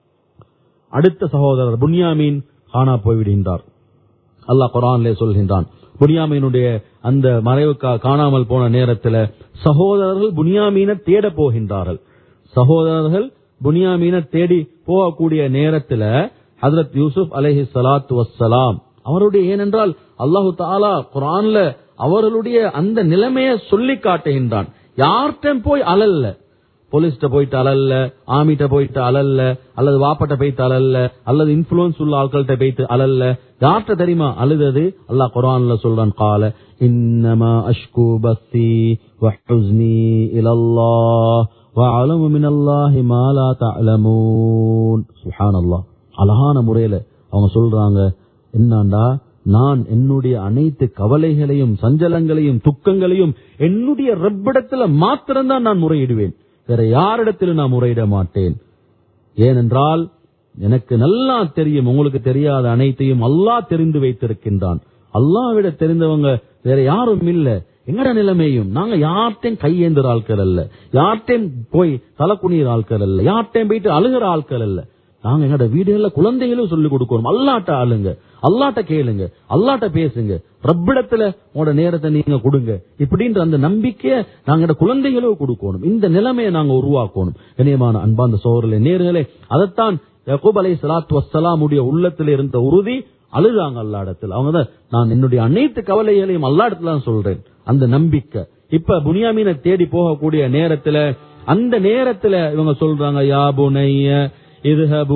அடுத்த சகோதரர் புன்யாமீன் காணா போய்விடுகின்றார் அல்லாஹ் குரான்லே சொல்கின்றான் புனியாமீனுடைய அந்த மறைவு கா- காணாமல் போன நேரத்தில் சகோதரர்கள் புனியாமீனை தேட போகின்றார்கள் சகோதரர்கள் புனியாமீனை தேடி போகக்கூடிய நேரத்தில் ஹஜரத் யூசுப் அலைஹி ஸலாத்து வஸ்ஸலாம் அவருடைய ஏனென்றால் அல்லாஹு தாலா குரான்ல அவர்களுடைய அந்த நிலைமையை சொல்லி காட்டுகின்றான் யார்கிட்ட போய் அலல்ல போலீஸ்ட போயிட்டு அலல்ல ஆமிட்ட போயிட்டு அலல்ல அல்லது வாப்பட்ட போயிட்டு அலல்ல அல்லது இன்ஃபுளுன்ஸ் உள்ள ஆட்கள்கிட்ட போயிட்டு அலல்ல யார்கிட்ட தெரியுமா அழுதது அல்லாஹ் குர்ஆன்ல சொல்றான் கால இன்னமா அஷ்கு பஸ்தி வஹுஸ்னி இலல்லாஹ் வஅலமு மினல்லாஹி மா லா தஅலமூன் சுப்ஹானல்லாஹ் அழகான முறையில அவங்க சொல்றாங்க என்னண்டா நான் என்னுடைய அனைத்து கவலைகளையும் சஞ்சலங்களையும் துக்கங்களையும் என்னுடைய ரப்பிடத்துல மாத்திரம்தான் நான் முறையிடுவேன் வேற யாரிடத்திலும் நான் முறையிட மாட்டேன் ஏனென்றால் எனக்கு நல்லா தெரியும் உங்களுக்கு தெரியாத அனைத்தையும் அல்லாஹ் தெரிந்து வைத்திருக்கின்றான் அல்லாஹ்விட தெரிந்தவங்க வேற யாரும் இல்ல எங்கட நிலைமையும் நாங்க யார்ட்டையும் கையேந்துற ஆட்கள் அல்ல யார்ட்டையும் போய் தலை குனிகிற ஆட்கள் அல்ல யார்ட்டையும் போயிட்டு அழுகிற ஆட்கள் அல்ல நாங்க எங்கட வீடுகள்ல குழந்தைகளும் சொல்லி கொடுக்கணும் அல்லாட்ட ஆளுங்க அல்லாட்ட கேளுங்க அல்லாட்ட பேசுங்க ரப்பிடத்துல உங்களோட நேரத்தை நீங்க கொடுங்க இப்படின்ற அந்த நம்பிக்கையை நாங்க குழந்தைகளும் கொடுக்கணும் இந்த நிலைமையை நாங்க உருவாக்கணும் இணையமான அன்பாந்த சோழர்களே நேர்களே அதைத்தான் யக்கூப் அலை சலாத்து வசலாமுடைய உள்ளத்தில் இருந்த உறுதி அழுதாங்க அல்லா இடத்துல அவங்க தான் நான் என்னுடைய அனைத்து கவலைகளையும் அல்லா இடத்துல தான் சொல்றேன் அந்த நம்பிக்கை இப்ப புனியாமீனை தேடி போகக்கூடிய நேரத்துல அந்த நேரத்துல இவங்க சொல்றாங்க யா புனைய இதுஹபு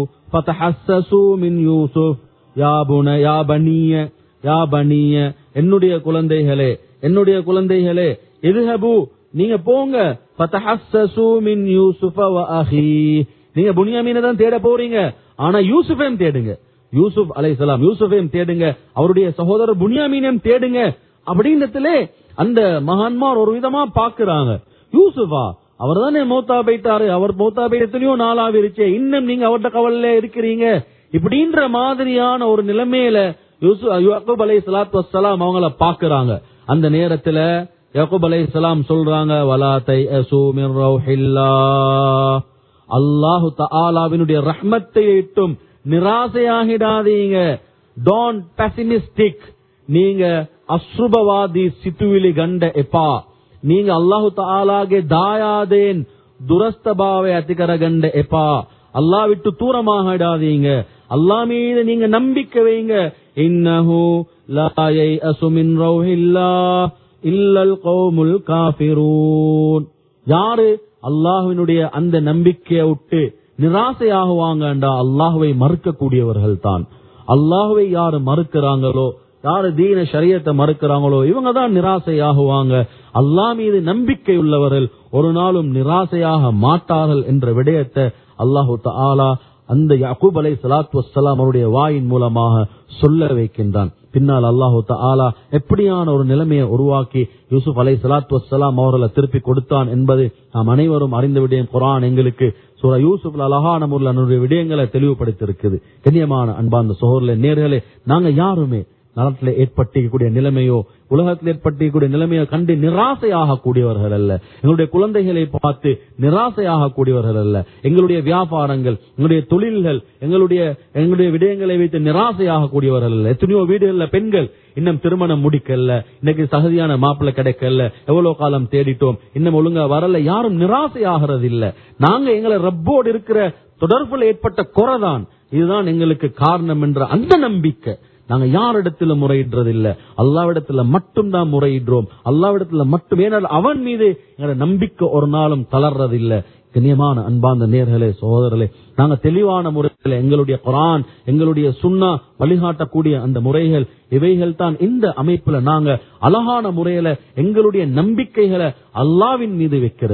ஃபதஹஸ்ஸசு மின் யூசுப் யா புன யா பனிய யா பனிய என்னுடைய குழந்தைகளே என்னுடைய குழந்தைகளே இதுஹபு நீங்க போங்க ஃபதஹஸ்ஸசு மின் யூசுஃப வ அஹி நீங்க புனியாமீனை தான் தேட போறீங்க ஆனா யூசுஃபையும் தேடுங்க யூசுப் அலைஹிஸ்ஸலாம் யூசுஃபையும் தேடுங்க அவருடைய சகோதரர் புனியாமீனையும் தேடுங்க அப்படின்றதுலே அந்த மகான்மார் ஒரு விதமா பாக்குறாங்க யூசுஃபா அவர் தானே மௌத்தா போயிட்டாரு அவர் மௌத்தா போய் எத்தனையோ நாளாவிருச்சே இன்னும் நீங்க அவர்கிட்ட கவலையில இருக்கிறீங்க இப்படின்ற மாதிரியான ஒரு நிலைமையில யூசு யாக்கூப் அலை சலாத்து வசலாம் அவங்கள பாக்குறாங்க அந்த நேரத்துல யாக்கூப் அலை சலாம் சொல்றாங்க வலா தை மின் ரௌஹில்லாஹ் அல்லாஹு தஆலாவினுடைய ரஹ்மத்தை இட்டும் நிராசையாகிடாதீங்க டோன்ட் பெசிமிஸ்டிக் நீங்க ಅಶುಭವಾದಿ ಸಿತುವಿಲಿ ಗಂಡ ಎಪಾ ನೀಂಗ ಅಲ್ಲಾಹು ತಾಲಾಗೆ ದಾಯಾದೇನ್ ದುರಸ್ತ ಭಾವೆ ಅತಿಕರ ಗಂಡ ಎಪಾ அல்லா விட்டு தூரமாகிடாதீங்க அல்லா மீது நீங்க நம்பிக்கை வைங்க இன்னஹு லா யைஅசு மின் ரௌஹில்லா இல்லல் கௌமுல் காஃபிரூன் யாரு அல்லாஹ்வினுடைய அந்த நம்பிக்கையை விட்டு நிராசையாகுவாங்கண்டா அல்லாஹுவை மறுக்கக்கூடியவர்கள் தான் அல்லாஹுவை யாரு மறுக்கிறாங்களோ யாரு தீன ஷரியத்தை மறுக்கிறாங்களோ இவங்க தான் நிராசையாகுவாங்க அல்லாஹ் மீது நம்பிக்கை உள்ளவர்கள் ஒரு நாளும் நிராசையாக மாட்டார்கள் என்ற விடயத்தை அல்லாஹு தாலா அந்த யாக்கூப் அலை சலாத்து வசலாம் அவருடைய வாயின் மூலமாக சொல்ல வைக்கின்றான் பின்னால் அல்லாஹு தாலா எப்படியான ஒரு நிலைமையை உருவாக்கி யூசுப் அலை சலாத்து வசலாம் அவர்களை திருப்பி கொடுத்தான் என்பது நாம் அனைவரும் அறிந்த விடயம் குரான் எங்களுக்கு சூரா யூசுப் அழகான முறையில் அதனுடைய விடயங்களை தெளிவுபடுத்திருக்குது கண்ணியமான அன்பார்ந்த சோழர்களே நேர்களே நாங்க யாருமே நலத்தில் ஏற்பட்டிருக்கக்கூடிய நிலைமையோ உலகத்தில் ஏற்பட்டிருக்கக்கூடிய நிலைமையோ கண்டு நிராசையாக கூடியவர்கள் அல்ல எங்களுடைய குழந்தைகளை பார்த்து நிராசையாக கூடியவர்கள் அல்ல எங்களுடைய வியாபாரங்கள் எங்களுடைய தொழில்கள் எங்களுடைய எங்களுடைய விடயங்களை வைத்து நிராசையாக கூடியவர்கள் அல்ல எத்தனையோ வீடுகள்ல பெண்கள் இன்னும் திருமணம் முடிக்கல இன்னைக்கு சகதியான மாப்பிள்ளை கிடைக்கல எவ்வளவு காலம் தேடிட்டோம் இன்னும் ஒழுங்கா வரல யாரும் நிராசையாகிறது இல்ல நாங்க எங்களை ரப்போடு இருக்கிற தொடர்புல ஏற்பட்ட குறைதான் இதுதான் எங்களுக்கு காரணம் என்ற அந்த நம்பிக்கை நாங்க யாரிடத்துல முறையிடுறது இல்ல அல்லாவிடத்துல மட்டும் தான் முறையிடுறோம் அல்லாவிடத்துல மட்டும் ஏனால் அவன் மீது எங்களோட நம்பிக்கை ஒரு நாளும் தளர்றது இல்ல கண்ணியமான அன்பார்ந்த நேர்களே சகோதரர்களே நாங்க தெளிவான முறையில் எங்களுடைய குரான் எங்களுடைய சுண்ணா வழிகாட்டக்கூடிய அந்த முறைகள் இவைகள் தான் இந்த அமைப்புல நாங்க அழகான முறையில எங்களுடைய நம்பிக்கைகளை அல்லாவின் மீது வைக்கிறது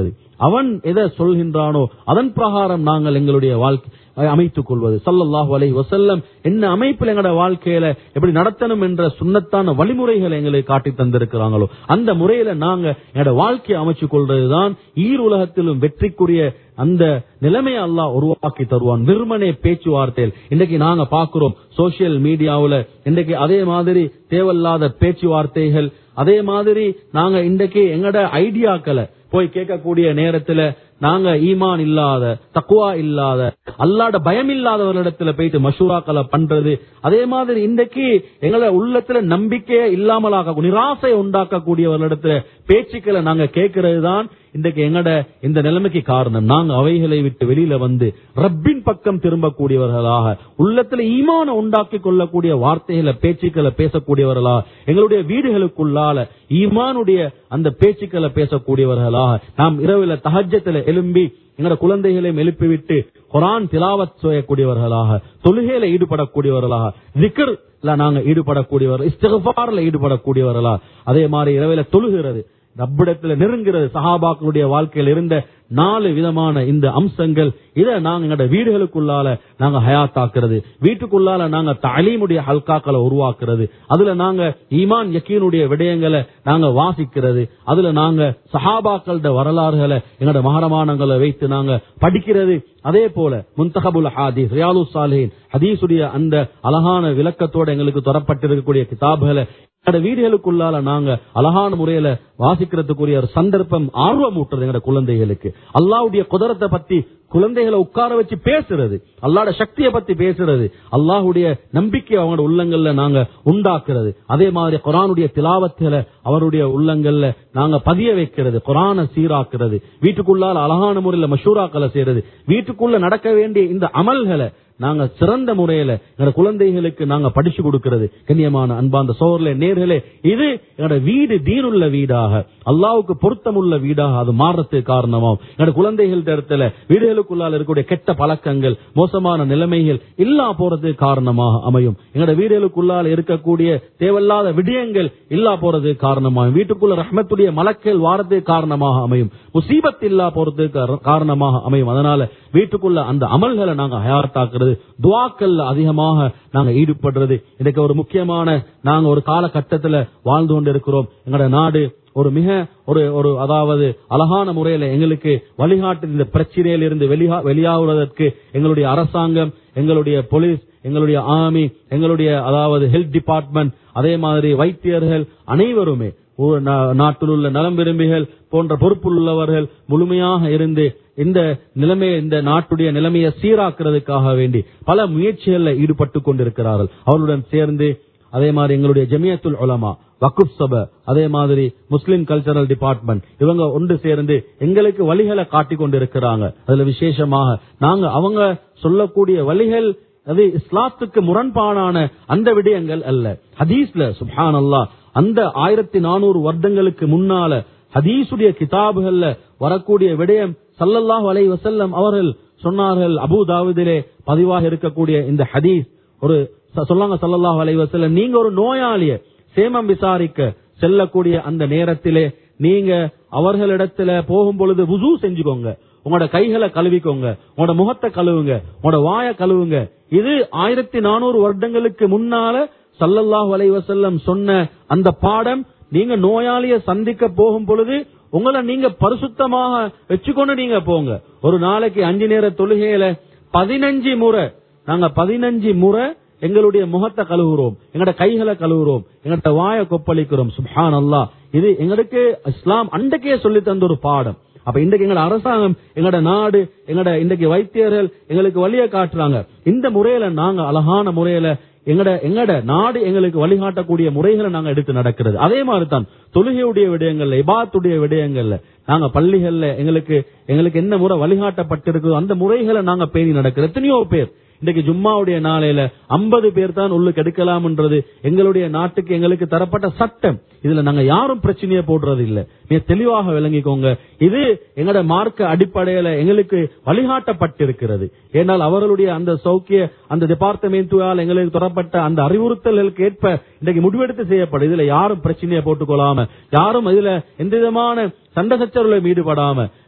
அவன் எதை சொல்கின்றானோ அதன் பிரகாரம் நாங்கள் எங்களுடைய வாழ்க்கை அமைத்துக் கொள்வது சல்லல்லாஹு அலைஹி வஸல்லம் என்ன அமைப்பில் எங்களோட வாழ்க்கையில எப்படி நடத்தணும் என்ற சுண்ணத்தான வழிமுறைகளை எங்களுக்கு காட்டி தந்திருக்கிறாங்களோ அந்த முறையில நாங்க எங்களோட வாழ்க்கையை அமைச்சுக் கொள்றதுதான் ஈர் உலகத்திலும் வெற்றிக்குரிய அந்த நிலைமையை அல்லாஹ் உருவாக்கி தருவான் வெறுமனே பேச்சுவார்த்தையில் இன்னைக்கு நாங்க பாக்குறோம் சோசியல் மீடியாவுல இன்னைக்கு அதே மாதிரி தேவையில்லாத பேச்சுவார்த்தைகள் அதே மாதிரி நாங்க இன்றைக்கு எங்கட ஐடியாக்களை போய் கேட்கக்கூடிய நேரத்துல நாங்க ஈமான் இல்லாத தக்குவா இல்லாத அல்லாட பயம் இல்லாதவர்களிடத்துல போயிட்டு மஷூராக்களை பண்றது அதே மாதிரி இன்றைக்கு எங்கள உள்ளத்துல நம்பிக்கையை இல்லாமலாக்க நிராசை உண்டாக்கக்கூடியவர்களிடத்துல பேச்சுக்களை நாங்க கேட்கறது தான் இன்றைக்கு எங்கட இந்த நிலைமைக்கு காரணம் நாங்க அவைகளை விட்டு வெளியில வந்து ரப்பின் பக்கம் திரும்பக்கூடியவர்களாக உள்ளத்துல ஈமான உண்டாக்கி கொள்ளக்கூடிய வார்த்தைகளை பேச்சுக்களை பேசக்கூடியவர்களா எங்களுடைய வீடுகளுக்குள்ளால ஈமானுடைய அந்த பேச்சுக்களை பேசக்கூடியவர்களாக நாம் இரவுல தஹஜத்துல எழும்பி எங்களோட குழந்தைகளையும் எழுப்பிவிட்டு குரான் திலாவத் செய்யக்கூடியவர்களாக தொழுகையில ஈடுபடக்கூடியவர்களாக திக்ர் நாங்க ஈடுபடக்கூடியவர்கள் இஸ்திகபார்ல ஈடுபடக்கூடியவர்களா அதே மாதிரி இரவில தொழுகிறது ரப்பிடத்துல நெருங்கிறது சஹாபாக்களுடைய வாழ்க்கையில் இருந்த நாலு விதமான இந்த அம்சங்கள் இதை நாங்க எங்களோட வீடுகளுக்குள்ளால நாங்க ஹயாத்தாக்குறது வீட்டுக்குள்ளால நாங்க தாலீமுடைய ஹல்காக்களை உருவாக்குறது அதுல நாங்க ஈமான் யக்கீனுடைய விடயங்களை நாங்க வாசிக்கிறது அதுல நாங்க சஹாபாக்களோட வரலாறுகளை எங்களோட மகரமானங்களை வைத்து நாங்க படிக்கிறது அதே போல முன்தகபுல் ஹாதீஸ் ரியாலு சாலிஹின் ஹதீஸுடைய அந்த அழகான விளக்கத்தோட எங்களுக்கு தரப்பட்டிருக்கக்கூடிய கிதாபுகளை எங்களோட வீடுகளுக்குள்ளால நாங்க அழகான முறையில வாசிக்கிறதுக்குரிய ஒரு சந்தர்ப்பம் ஆர்வம் ஊட்டுறது எங்களோட குழந்தைகளுக்கு அல்லாவுடைய குதிரத்தை பத்தி குழந்தைகளை உட்கார வச்சு பேசுறது அல்லாட சக்தியை பத்தி பேசுறது அல்லாஹுடைய நம்பிக்கை அவங்களோட உள்ளங்கள்ல நாங்க உண்டாக்குறது அதே மாதிரி குரானுடைய திலாவத்துல அவருடைய உள்ளங்கள்ல நாங்க பதிய வைக்கிறது குரானை சீராக்குறது வீட்டுக்குள்ளால அழகான முறையில மஷூராக்களை செய்யறது வீட்டுக்குள்ள நடக்க வேண்டிய இந்த அமல்களை நாங்க சிறந்த முறையில எங்க குழந்தைகளுக்கு நாங்க படிச்சு கொடுக்கிறது கண்ணியமான அன்பாந்த சோர்ல நேர்களே இது எங்களோட வீடு தீனுள்ள வீடாக அல்லாவுக்கு பொருத்தமுள்ள வீடாக அது மாறுறதுக்கு காரணமாகும் எங்களோட குழந்தைகள் இடத்துல வீடுகளுக்குள்ளால் இருக்கக்கூடிய கெட்ட பழக்கங்கள் மோசமான நிலைமைகள் இல்லா போறதுக்கு காரணமாக அமையும் எங்களோட வீடுகளுக்குள்ளால் இருக்கக்கூடிய தேவையில்லாத விடயங்கள் இல்லா போறதுக்கு காரணமாகும் வீட்டுக்குள்ள ரஹ்மத்துடைய மலக்கள் வாரத்துக்கு காரணமாக அமையும் முசீபத் இல்லா போறதுக்கு காரணமாக அமையும் அதனால வீட்டுக்குள்ள அந்த அமல்களை நாங்க ஹயாத்தாக்குறது துவாக்கல்ல அதிகமாக நாங்க ஈடுபடுறது இதுக்கு ஒரு முக்கியமான நாங்க ஒரு காலகட்டத்துல வாழ்ந்து கொண்டு இருக்கிறோம் எங்களோட நாடு ஒரு மிக ஒரு ஒரு அதாவது அழகான முறையில எங்களுக்கு வழிகாட்டு இந்த பிரச்சனையில இருந்து வெளியா வெளியாகுவதற்கு எங்களுடைய அரசாங்கம் எங்களுடைய போலீஸ் எங்களுடைய ஆர்மி எங்களுடைய அதாவது ஹெல்த் டிபார்ட்மெண்ட் அதே மாதிரி வைத்தியர்கள் அனைவருமே நாட்டில் உள்ள நலம் விரும்பிகள் போன்ற பொறுப்புள்ளவர்கள் முழுமையாக இருந்து இந்த நிலைமையை இந்த நாட்டுடைய நிலைமையை சீராக்குறதுக்காக வேண்டி பல முயற்சிகளில் ஈடுபட்டு கொண்டிருக்கிறார்கள் அவர்களுடன் சேர்ந்து அதே மாதிரி எங்களுடைய ஜமியத்துல் உலமா வக்குப் சபை அதே மாதிரி முஸ்லிம் கல்ச்சரல் டிபார்ட்மெண்ட் இவங்க ஒன்று சேர்ந்து எங்களுக்கு வழிகளை காட்டி கொண்டிருக்கிறாங்க அதுல விசேஷமாக நாங்க அவங்க சொல்லக்கூடிய வழிகள் அது இஸ்லாத்துக்கு முரண்பாடான அந்த விடயங்கள் அல்ல ஹதீஸ்ல சுப்ஹான் அல்லா அந்த ஆயிரத்தி நானூறு வருடங்களுக்கு முன்னால ஹதீசுடைய கிதாபுகள்ல வரக்கூடிய விடயம் சல்லல்லாஹு அலை வசல்லம் அவர்கள் சொன்னார்கள் அபு தாவூதிலே பதிவாக இருக்கக்கூடிய இந்த ஹதீஸ் ஒரு சொல்லாங்க சல்லல்லாஹு அலை வசல்லம் நீங்க ஒரு நோயாளிய சேமம் விசாரிக்க செல்லக்கூடிய அந்த நேரத்திலே நீங்க அவர்களிடத்துல போகும் பொழுது வுசு செஞ்சுக்கோங்க உங்களோட கைகளை கழுவிக்கோங்க உங்களோட முகத்தை கழுவுங்க உங்களோட வாய கழுவுங்க இது ஆயிரத்தி நானூறு வருடங்களுக்கு முன்னால சல்லல்லாஹு அலைவசல்லம் சொன்ன அந்த பாடம் நீங்க நோயாளிய சந்திக்க போகும் பொழுது உங்களை நீங்க பரிசுத்தமாக வச்சுக்கொண்டு நீங்க போங்க ஒரு நாளைக்கு அஞ்சு நேர தொழுகையில பதினஞ்சு முறை நாங்க பதினஞ்சு முறை எங்களுடைய முகத்தை கழுவுறோம் எங்களோட கைகளை கழுவுறோம் எங்கள்ட வாய கொப்பளிக்கிறோம் சுப்ஹான் அல்லா இது எங்களுக்கு இஸ்லாம் அன்றைக்கே சொல்லி தந்த ஒரு பாடம் அப்ப இன்றைக்கு எங்களோட அரசாங்கம் எங்களோட நாடு எங்களோட இன்றைக்கு வைத்தியர்கள் எங்களுக்கு வழியை காட்டுறாங்க இந்த முறையில நாங்க அழகான முறையில எங்கட எங்கட நாடு எங்களுக்கு வழிகாட்டக்கூடிய முறைகளை நாங்க எடுத்து நடக்கிறது அதே மாதிரி தான் தொழுகையுடைய விடயங்கள்ல இபாத்துடைய விடயங்கள்ல நாங்க பள்ளிகள்ல எங்களுக்கு எங்களுக்கு என்ன முறை வழிகாட்டப்பட்டிருக்குதோ அந்த முறைகளை நாங்க பேணி நடக்கிறது எத்தனையோ பேர் இன்றைக்கு ஜும்மாவுடைய நாளையில ஐம்பது பேர் தான் உள்ளுக்கு எடுக்கலாம்ன்றது எங்களுடைய நாட்டுக்கு எங்களுக்கு தரப்பட்ட சட்டம் இதுல நாங்க யாரும் பிரச்சனையை போடுறது இல்ல நீ தெளிவாக விளங்கிக்கோங்க இது எங்கட மார்க்க அடிப்படையில எங்களுக்கு வழிகாட்டப்பட்டிருக்கிறது ஏனால் அவர்களுடைய அந்த சௌக்கிய அந்த டிபார்ட்மெண்டால் எங்களுக்கு தரப்பட்ட அந்த அறிவுறுத்தல்களுக்கு ஏற்ப இன்றைக்கு முடிவெடுத்து செய்யப்படும் இதுல யாரும் பிரச்சனையை போட்டுக்கொள்ளாம யாரும் இதுல எந்த விதமான சண்டை சச்சரவுல ஈடுபடாம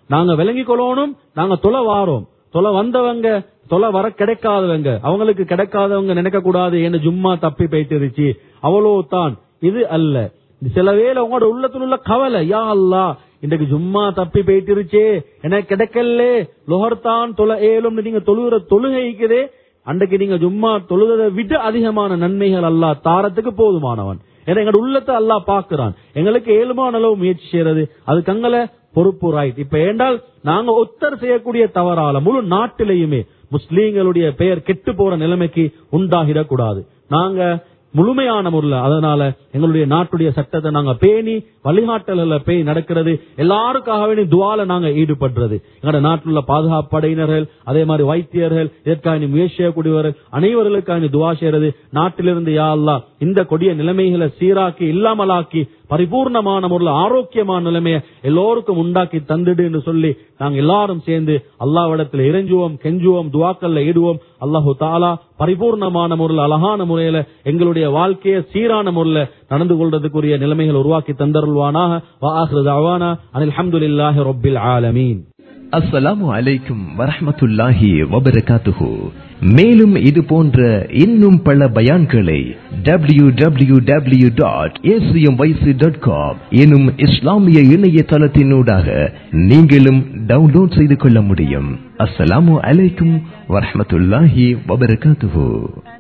நாங்க விளங்கி கொள்ளணும் நாங்க தொலை வாரோம் தொலை வந்தவங்க தொலை வர கிடைக்காதவங்க அவங்களுக்கு கிடைக்காதவங்க நினைக்க கூடாது என்ன ஜும்மா தப்பி போயிட்டுருச்சு அவ்வளோ தான் இது அல்ல சில வேளை உங்களோட உள்ளத்துல உள்ள கவலை யா அல்லா இன்றைக்கு ஜும்மா தப்பி போயிட்டுருச்சே எனக்கு கிடைக்கல லொஹர்தான் தொலை ஏலும் நீங்க தொழுகிற தொழுகைக்குதே அன்றைக்கு நீங்க ஜும்மா தொழுகிறதை விட அதிகமான நன்மைகள் அல்லாஹ் தாரத்துக்கு போதுமானவன் ஏன்னா எங்களோட உள்ளத்தை அல்லாஹ் பாக்குறான் எங்களுக்கு ஏழுமான அளவு முயற்சி செய்யறது அதுக்கு அங்கல பொறுப்பு ரைட் இப்ப ஏண்டால் நாங்க ஒத்தர் செய்யக்கூடிய தவறால முழு நாட்டிலேயுமே முஸ்லீம்களுடைய பெயர் கெட்டு போற நிலைமைக்கு உண்டாகிடக்கூடாது நாங்க முழுமையான முறையில் அதனால எங்களுடைய நாட்டுடைய சட்டத்தை நாங்க பேணி வழிகாட்டல பேய் நடக்கிறது எல்லாருக்காக வேண்டி துவால நாங்க ஈடுபடுறது எங்களோட நாட்டில் உள்ள பாதுகாப்பு படையினர்கள் அதே மாதிரி வைத்தியர்கள் இதற்காக முயற்சி செய்யக்கூடியவர்கள் அனைவர்களுக்காக துவா செய்யறது நாட்டிலிருந்து யா அல்லா இந்த கொடிய நிலைமைகளை சீராக்கி இல்லாமலாக்கி பரிபூர்ணமான முறையில் ஆரோக்கியமான நிலைமையை எல்லோருக்கும் உண்டாக்கி தந்துடு என்று சொல்லி நாங்க எல்லாரும் சேர்ந்து அல்லாவிடத்தில் இறைஞ்சுவோம் கெஞ்சுவோம் துவாக்கல்ல ஈடுவோம் அல்லாஹு தாலா பரிபூர்ணமான முறையில் அழகான முறையில எங்களுடைய வாழ்க்கையை சீரான முறையில் நடந்து கொள்றதுக்குரிய நிலைமைகள் உருவாக்கி தந்தருள்வானாக வாஹ்ரு தவானா அனில் அஹமதுல்லாஹி ரொப்பில் ஆலமீன் அஸ்ஸலாமு அலைக்கும் வரஹ்மத்துல்லாஹி வபரகாத்துஹு மேலும் இது போன்ற இன்னும் பல பயான்களை W W W dot dot com எனும் இஸ்லாமிய இணையதளத்தினூடாக நீங்களும் டவுன்லோட் செய்து கொள்ள முடியும் அஸ்ஸலாமு அலைக்கும் வரஹ்மத்துல்லாஹி வபரகாத்துஹு